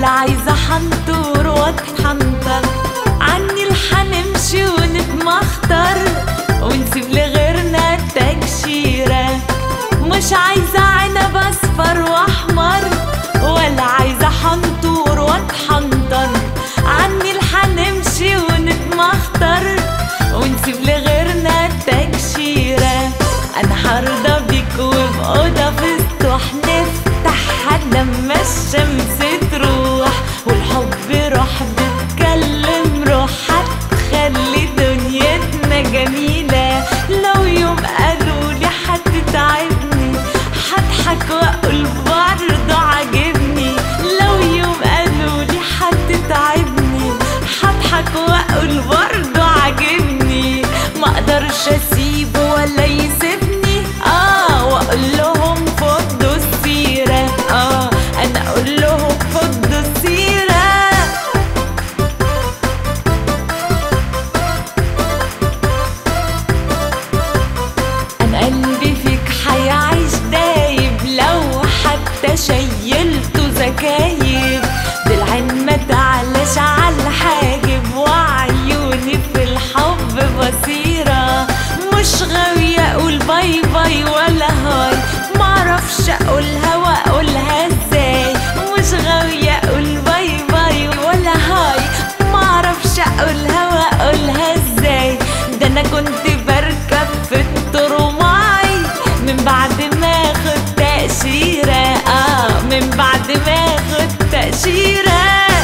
عايزة حنطور واتحنطر عني الحنمشي ونتمخطر ونسيب لغيرنا التكشيرة مش عايزة عنب أصفر وأحمر ولا عايزة حنطور واتحنطر عني الحنمشي ونتمخطر ونسيب لغيرنا التكشيرة أنا هرضى بيك وبأوضة في سطوح نفتحها لما الشمس تروح والحب روح بتكلم روح هتخلي دنيتنا جميلة لو يوم قالوا لي هتتعبني هضحك واقول برضه عاجبني لو يوم قالوا لي هتتعبني هضحك واقول برضه عاجبني ما اقدرش اسيبه ولا يسيبني اه واقول لهم فضوا السيره اه انا اقول لهم فضوا السيره انا قلبي فيك حيعيش دايب لو حتى شيلته زكايب بالعين ما تعلاش على الحاجب وعيوني في الحب بصيرة مش غاوية اقول باي باي ولا هاي معرفش اقولها واقولها ازاي مش غاوية اقول باي باي ولا هاي معرفش اقولها واقولها ازاي ده انا كنت بركب في الترماي من بعد ما اخد تأشيرة اه من بعد ما اخد تأشيرة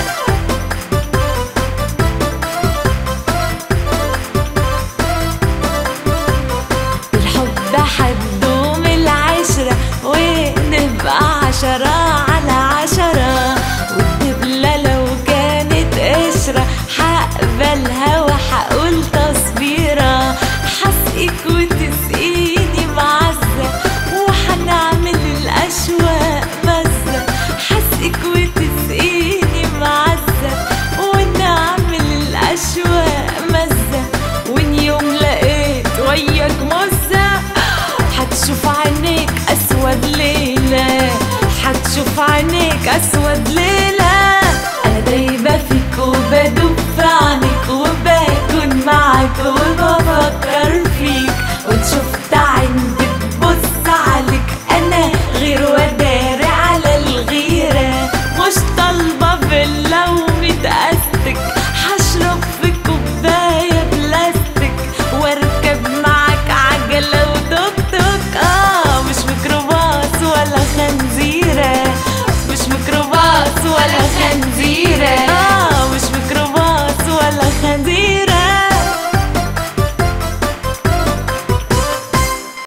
الحب حدوم العشرة ونبقى عشرة على عشرة والدبلة لو كانت قشرة هقبلها وهقول تصبيرة حسقك وتسقيني معزة وهنعمل الأشواق مزة حسقك وتسقيني معزة ونعمل الأشواق مزة وإن يوم لقيت وياك مزة هتشوف عينيك أسود ليلة هتشوف عينيك أسود ليلة أنا دايبة فيك وبدوب في عينيك وبكون معاك وبفكر فيك وتشوفت عين بتبص عليك أنا غير وداري على الغيرة مش طالبة فيلا ومتأستك هشرب في كوباية بلاستيك واركب معاك عجلة وتوك توك اه مش ميكروباص ولا خنزيرة مش ميكروباص ولا خنزيرة